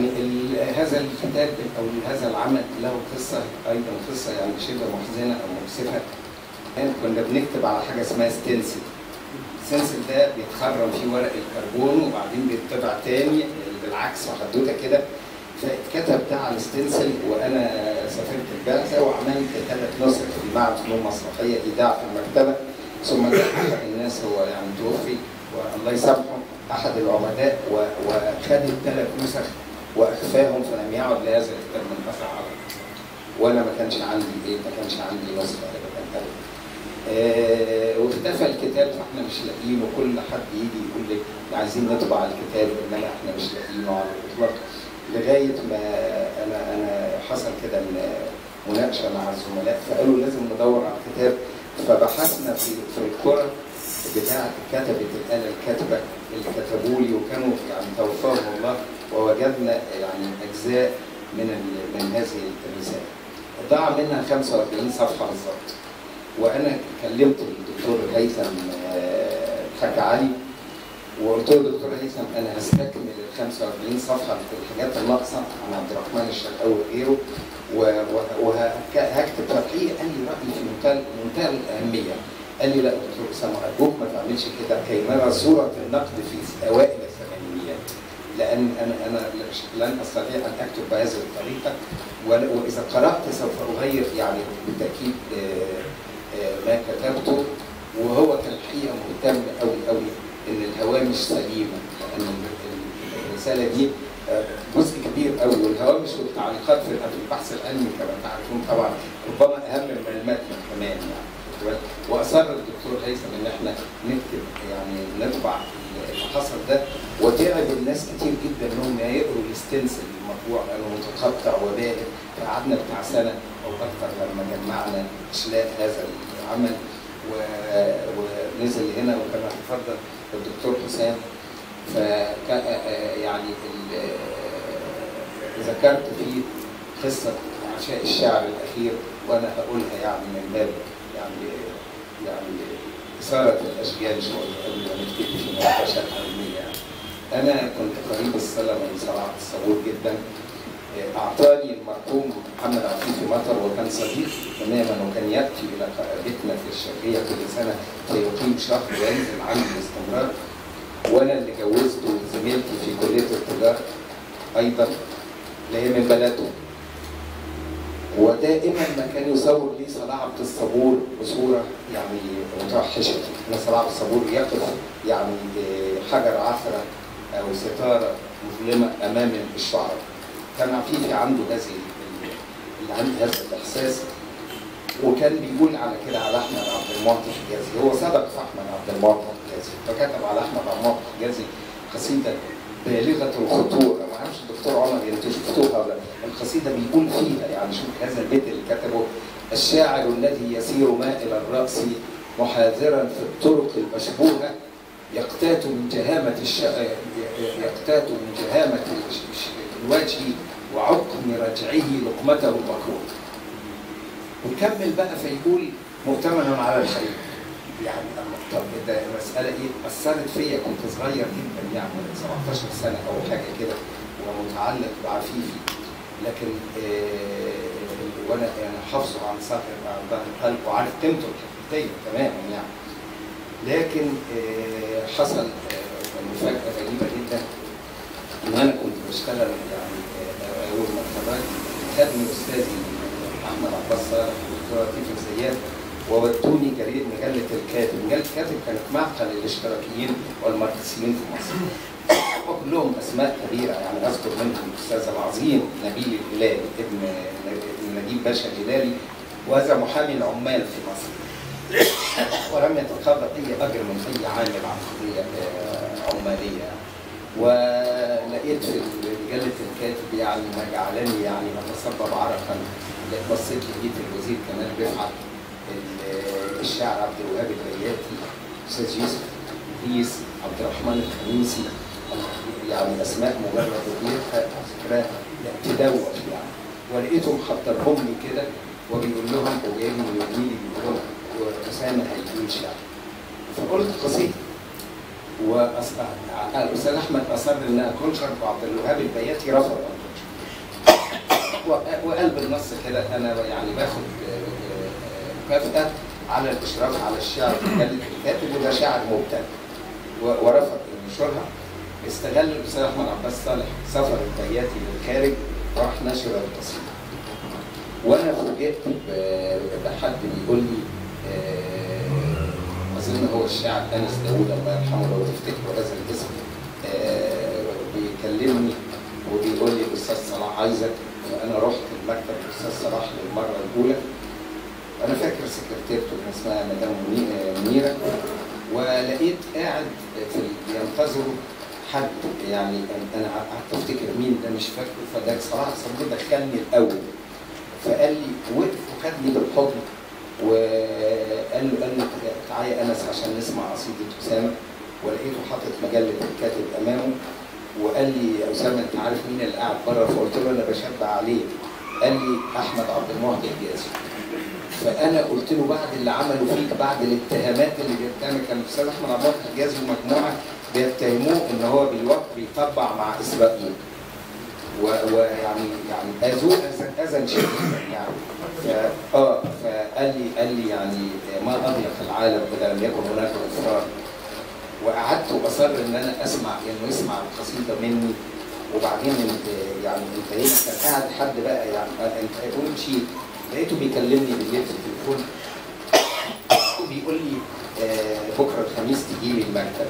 يعني ال- هذا الكتاب او هذا العمل له قصه ايضا قصه يعني شبه محزنه او مؤسفه كان كنا بنكتب على حاجه اسمها ستنسل الستنسل ده بيتخرم فيه ورق الكربون وبعدين بيطبع تاني بالعكس وحدوته كده فاتكتب ده على الستنسل وانا سافرت البعثه وعملت ثلاث نسخ في معهد فنون مسرحيه ايداع في المكتبه ثم جاء احد الناس هو يعني توفي والله يسامحه احد العمداء و- وخد الثلاث نسخ واخفاهم فلم يعد لهذا الكتاب من اثر على وانا ما كانش عندي ايه ما كانش عندي نسخه ابدا ابدا آه، واختفى الكتاب فاحنا مش لاقيينه كل حد يجي يقول لي عايزين نطبع الكتاب انما احنا مش لاقيينه على الاطلاق لغايه ما انا انا حصل كده من مناقشه مع الزملاء فقالوا لازم ندور على الكتاب فبحثنا في في القرى بتاعه كتبه الاله الكاتبه اللي كتبوا لي وكانوا يعني توفاهم الله ووجدنا يعني اجزاء من ال- من هذه الرساله. ضاع منها 45 صفحه بالظبط. وانا كلمت الدكتور هيثم آه، الحاج علي وقلت له دكتور هيثم انا هستكمل ال 45 صفحه في الحاجات الناقصه عن عبد الرحمن الشرقاوي وغيره وهكتب ترحيل قال لي راي في منتهى منتهى الاهميه قال لي لا يا دكتور اسامه ارجوك ما تعملش كده كي نرى صوره النقد في اوائل الثمانينيات لان انا انا لن استطيع ان اكتب بهذه الطريقه ول- واذا قرات سوف اغير يعني بالتاكيد آه، آه، ما كتبته وهو كان الحقيقه مهتم قوي قوي ان الهوامش سليمه لان ال- الرساله دي آه، جزء كبير قوي والهوامش والتعليقات في في البحث العلمي كما تعرفون طبعا ربما اهم من المتن كمان يعني واخد بالك؟ واصر الدكتور هيثم ان احنا نكتب يعني نطبع اللي حصل ده وتعب الناس كتير جدا انهم يقروا الستنسل المطبوع لانه متقطع وبائر فقعدنا بتاع سنه او اكثر لما جمعنا اشلاء هذا العمل و- ونزل هنا وكما تفضل الدكتور حسام فكان يعني ال- ذكرت فيه قصه عشاء الشعر الاخير وانا هقولها يعني من باب يعني يعني اثاره الاشجار شويه قبل ما نبتدي في مناقشات علميه يعني. انا كنت قريب الصله من صلاح الصبور جدا اعطاني المرحوم محمد عفيفي مطر وكان صديق تماما وكان ياتي الى بيتنا في الشرقيه كل سنه فيقيم شهر وينزل عندي باستمرار وانا اللي جوزته زميلتي في كليه التجاره ايضا اللي هي من بلده ودائما ما كان يصور لي صلاح عبد الصبور بصوره يعني متوحشه ان صلاح عبد الصبور يقف يعني حجر عثره او ستاره مظلمه امام الشعراء كان عفيفي عنده هذه ال- اللي عنده هذا الاحساس وكان بيقول على كده على احمد عبد المعطي حجازي هو سبق في احمد عبد المعطي حجازي فكتب على احمد عبد المعطي حجازي قصيده بالغه الخطوره ما اعرفش الدكتور عمر انتوا شفتوها ولا القصيده بيقول فيها يعني شوف هذا البيت اللي كتبه الشاعر الذي يسير مائل الراس محاذرا في الطرق المشبوهه يقتات من جهامة الش... يقتات من جهامة الش- الش- الوجه وعقم رجعه لقمته المكروه. ويكمل بقى فيقول مؤتمنا على الخير. يعني أما- طب ده المسألة إيه؟ أثرت فيا كنت صغير جدا يعني 17 سنة أو حاجة كده ومتعلق بعفيفي. لكن آه وأنا يعني حافظه عن صاحب عن ظهر القلب وعارف قيمته الحقيقية تماما يعني. لكن آه، حصل آه، مفاجأة غريبة جدا إن أنا كنت بشتغل يعني آه، أول ما اتخرجت خدني أستاذي أحمد عباس صالح والدكتور لطيف زياد وودوني جريدة مجلة الكاتب، مجلة الكاتب كانت معقل الاشتراكيين والماركسيين في مصر. وكلهم أسماء كبيرة يعني أذكر منهم الأستاذ العظيم نبيل الهلالي ابن ابن نجيب باشا الهلالي وهذا محامي العمال في مصر. ولم يتقاضى اي اجر من اي عامل عن قضيه آه، عماليه ولقيت في مجله الكاتب يعني ما جعلني يعني اتصبب عرقا بصيت لقيت الوزير كمال رفعت ال- الشاعر عبد الوهاب البياتي استاذ يوسف ادريس عبد الرحمن الخميسي يعني اسماء مجرد وبيتها ذكرها تدوخ يعني ولقيتهم حضرهم لي كده وبيقول لهم وجايين يقولوا لي بيقول لهم واسامه هيقول شعر فقلت قصيده والاستاذ احمد اصر انها تنشر وعبد الوهاب البياتي رفض ان تنشر و- وقلب النص كده انا يعني باخد آه، آه، مكافاه على الاشراف على الشعر في مجله الكاتب وده شاعر مبتدئ و- ورفض ان ينشرها استغل الاستاذ احمد عباس صالح سفر البياتي للخارج وراح نشر القصيده وانا فوجئت ب- بحد بيقول لي آه، اظن هو الشاعر انس داوود الله يرحمه لو تفتكروا هذا الاسم آه، بيكلمني وبيقول لي الاستاذ صلاح عايزك فانا رحت المكتب الاستاذ صلاح للمره الاولى انا فاكر سكرتيرته كان اسمها مدام مني- آه، منيره ولقيت قاعد في ال- ينتظروا حد يعني انا قعدت افتكر مين ده مش فاكره فده صراحه صدق دخلني الاول فقال لي وقف وخدني بالحضن وقال له قال له تعالى يا انس عشان نسمع قصيده اسامه ولقيته حاطط مجله الكاتب امامه وقال لي يا اسامه انت عارف مين اللي قاعد بره فقلت له انا بشبع عليه قال لي احمد عبد المعطي الجازي فانا قلت له بعد اللي عملوا فيك بعد الاتهامات اللي بيتهم كان الاستاذ احمد عبد المعطي الجازي ومجموعه بيتهموه ان هو بيوق- بيطبع مع اسرائيل و- ويعني يعني اذوه أذى- اذى شديدا يعني ف- اه فقال لي قال لي يعني ما اضيق العالم اذا لم يكن هناك غفران وقعدت واصر ان انا اسمع انه يسمع القصيده مني وبعدين انت- يعني انتهينا كان قاعد حد بقى يعني انت قول مشيت لقيته بيكلمني بالليل في التليفون وبيقول لي آه، بكره الخميس تجي لي المكتب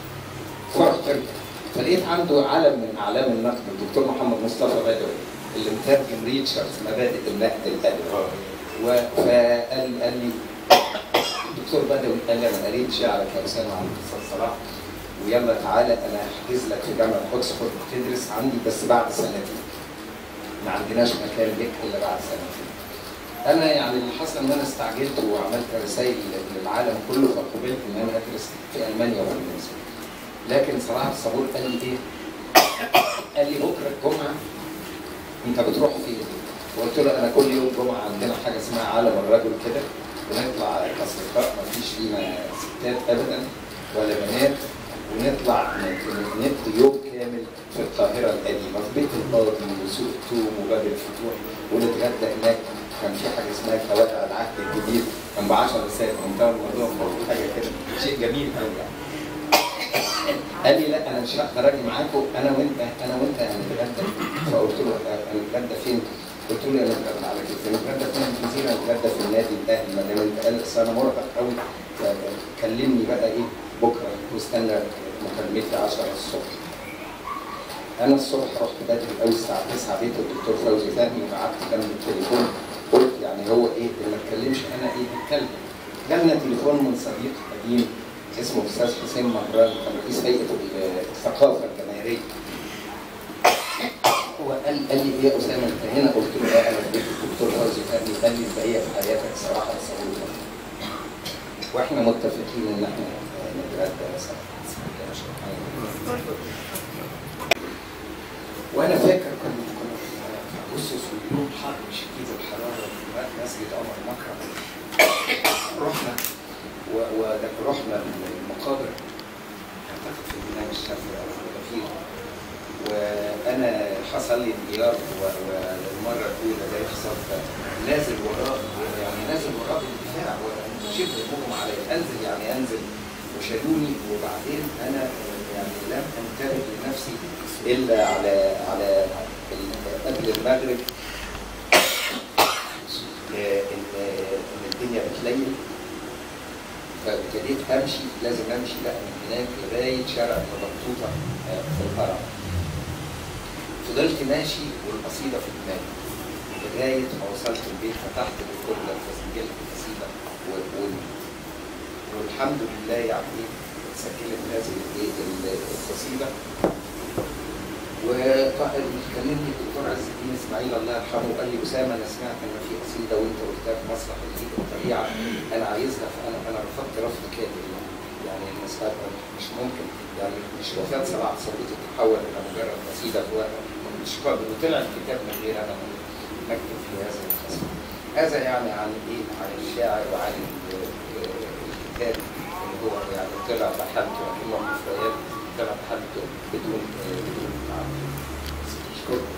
فرحت فلقيت عنده علم من اعلام النقد الدكتور محمد مصطفى بدوي اللي مترجم ريتشاردز مبادئ النقد الادبي و- فقال قال لي الدكتور بدوي قال لي انا قريت شعرك يا اسامه عن الاستاذ صلاح ويلا تعالى انا هحجز لك في جامعه اوكسفورد تدرس عندي بس بعد سنتين ما عندناش مكان لك الا بعد سنتين انا يعني اللي حصل ان انا استعجلت وعملت رسائل للعالم كله فقبلت ان انا ادرس في المانيا وفرنسا لكن صلاح الصبور قال لي ايه؟ قال لي بكره الجمعه انت بتروح فين؟ وقلت له انا كل يوم جمعه عندنا حاجه اسمها عالم الرجل كده بنطلع اصدقاء ما فيش فينا ستات ابدا ولا بنات ونطلع ن- نقضي يوم كامل في القاهره القديمه في بيت القاضي وسوق التوم وباب الفتوح ونتغدى هناك كان في حاجه اسمها كوادع العهد الجديد كان ب 10 رسائل منتهى الموضوع حاجه كده شيء جميل قوي يعني قال لي لا انا مش هقدر اجي معاكم انا وانت انا وانت هنتغدى فقلت له هنتغدى فين؟ قلت له يا نتغدى على كده نتغدى فين في الجزيره نتغدى في النادي الاهلي ما دام انت قال اصل انا مرهق قوي فكلمني بقى ايه بكره واستنى مكالمتي 10 الصبح انا الصبح رحت بدري قوي الساعه 9 بيت الدكتور فوزي فهمي وقعدت جنب التليفون قلت يعني هو ايه اللي ما اتكلمش انا ايه هتكلم جالنا تليفون من صديق قديم اسمه الاستاذ حسين مهران كان رئيس هيئه الثقافه الجماهيريه هو قال قال لي ايه يا اسامه انت هنا قلت له اه انا في بيت الدكتور فوزي فهمي قال لي البقيه في حياتك صراحه صعوبه واحنا متفقين ان احنا نتغدى سوا وانا فاكر كنا كنا في اغسطس واليوم حر شديد الحراره في مسجد عمر مكرم رحنا و- ورحنا المقابر اعتقد في البناء الشافعي او في الغفير وانا حصل لي انهيار و- والمره الاولى ده يحصل فنازل وراه يعني نازل وراه بالدفاع وشبه مغمى علي انزل يعني انزل وشالوني وبعدين انا يعني لم انتبه لنفسي الا على على ال- قبل المغرب آه، ان ان الدنيا بتليل فابتديت امشي لازم امشي بقى من هناك لغايه شارع المبطوطه آه، في الهرم فضلت ماشي والقصيده في دماغي لغايه ما وصلت البيت فتحت الكتله فسجلت القصيده و- و- والحمد لله يعني سجلت هذه الايه ال- القصيده وكلمني الدكتور عز الدين اسماعيل الله يرحمه وقال لي اسامه انا سمعت ان في قصيده وانت قلتها في مسرح الايد الطبيعه انا عايزها فانا انا رفضت رفض كامل يعني المسألة مش ممكن يعني مش وفاه صلاح صبوت تتحول الى مجرد قصيده في ورقه مش قابل وطلع الكتاب من غير انا مكتوب في هذا القصيده هذا يعني عن ايه عن الشاعر وعن ال- الكتاب اللي هو يعني طلع بحالته اكنه حفريات طلع بحالته بدون بدون تعب. اشكرك